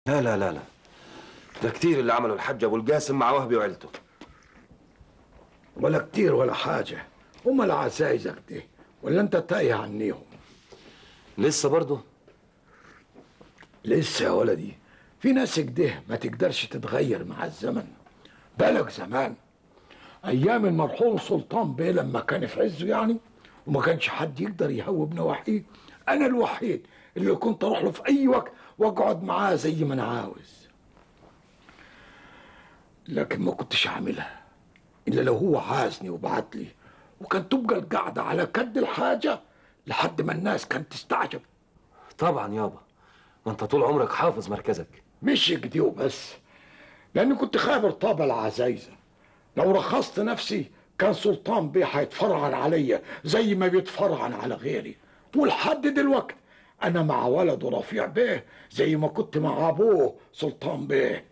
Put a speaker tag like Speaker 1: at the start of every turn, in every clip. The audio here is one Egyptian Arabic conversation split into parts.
Speaker 1: لا لا لا لا ده كتير اللي عمله الحاج ابو القاسم مع وهبي وعيلته
Speaker 2: ولا كتير ولا حاجة هم العزايزك دي ولا انت تايه عنيهم
Speaker 1: لسه برضه
Speaker 2: لسه يا ولدي في ناس كده ما تقدرش تتغير مع الزمن بالك زمان ايام المرحوم سلطان بيه لما كان في عزه يعني وما كانش حد يقدر يهوب نواحيه انا الوحيد اللي كنت اروح له في اي وقت واقعد معاه زي ما انا عاوز لكن ما كنتش اعملها الا لو هو عازني وبعت لي وكان تبقى القعده على كد الحاجه لحد ما الناس كانت تستعجب
Speaker 1: طبعا يابا ما انت طول عمرك حافظ مركزك
Speaker 2: مش كده وبس لاني كنت خابر طابع العزايزه لو رخصت نفسي كان سلطان بيه هيتفرعن عليا زي ما بيتفرعن على غيري ولحد دلوقتي انا مع ولده رفيع بيه زي ما كنت مع ابوه سلطان بيه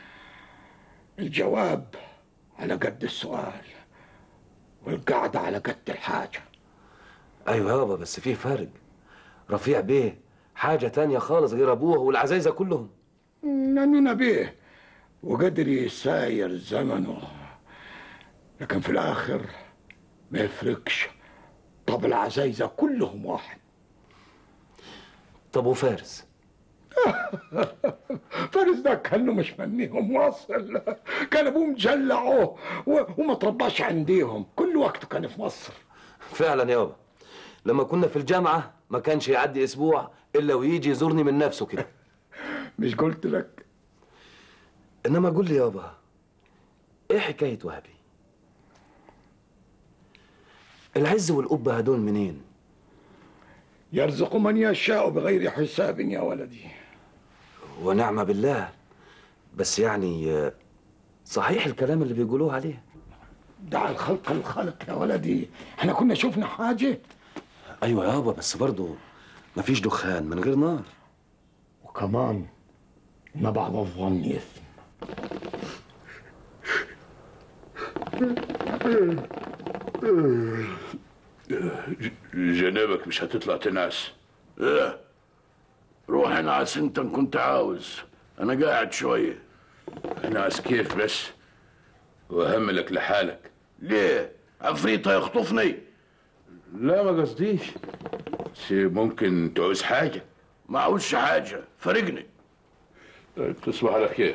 Speaker 2: الجواب على قد السؤال والقعدة على قد الحاجة
Speaker 1: ايوه يابا بس في فرق رفيع بيه حاجه تانية خالص غير ابوه والعزايزه كلهم
Speaker 2: لأننا بيه وقدر يساير زمنه لكن في الآخر ما يفرقش طب العزايزة كلهم واحد
Speaker 1: طب وفارس
Speaker 2: فارس ده كانه مش منيهم واصل كان ابوه مجلعه و- وما ترباش عنديهم كل وقته كان في مصر
Speaker 1: فعلا يابا لما كنا في الجامعه ما كانش يعدي اسبوع الا ويجي يزورني من نفسه كده
Speaker 2: مش قلت لك
Speaker 1: انما قول لي يابا ايه حكايه وهبي العز والقبه هدول منين
Speaker 2: يرزق من يشاء بغير حساب يا ولدي
Speaker 1: ونعم بالله بس يعني آه، صحيح الكلام اللي بيقولوه عليه
Speaker 2: دع الخلق الخلق يا ولدي احنا كنا شفنا حاجة
Speaker 1: ايوه يابا بس برضه مفيش دخان من غير نار
Speaker 2: وكمان ما بعد الظن إثم
Speaker 3: جنابك مش هتطلع تناس لا روح انعس انت ان كنت عاوز انا قاعد شويه انعس كيف بس واهملك لحالك ليه عفريت هيخطفني لا ما قصديش بس ممكن تعوز حاجه ما عاوزش حاجه فارقني تصبح على خير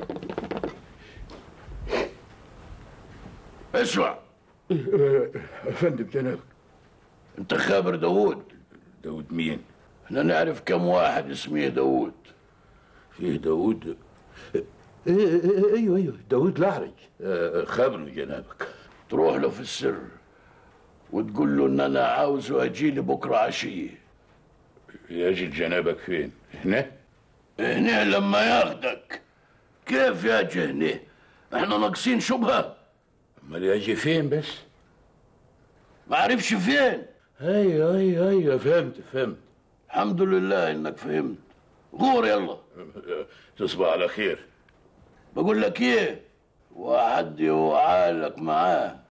Speaker 3: اسمع
Speaker 2: افندم جنابك
Speaker 3: انت خابر داوود داوود مين احنا نعرف كم واحد اسمه داوود فيه داوود ايوه ايوه داوود لعرج خابر جنابك تروح له في السر وتقول له ان انا عاوزه اجي لي بكره عشيه يجي جنابك فين هنا هنا لما ياخدك كيف يجي هنا احنا ناقصين شبهه امال يجي فين بس ما عرفش فين ايوه ايوه ايوه فهمت فهمت الحمد لله انك فهمت غور يلا تصبح على خير بقول لك ايه وحد يوعالك معاه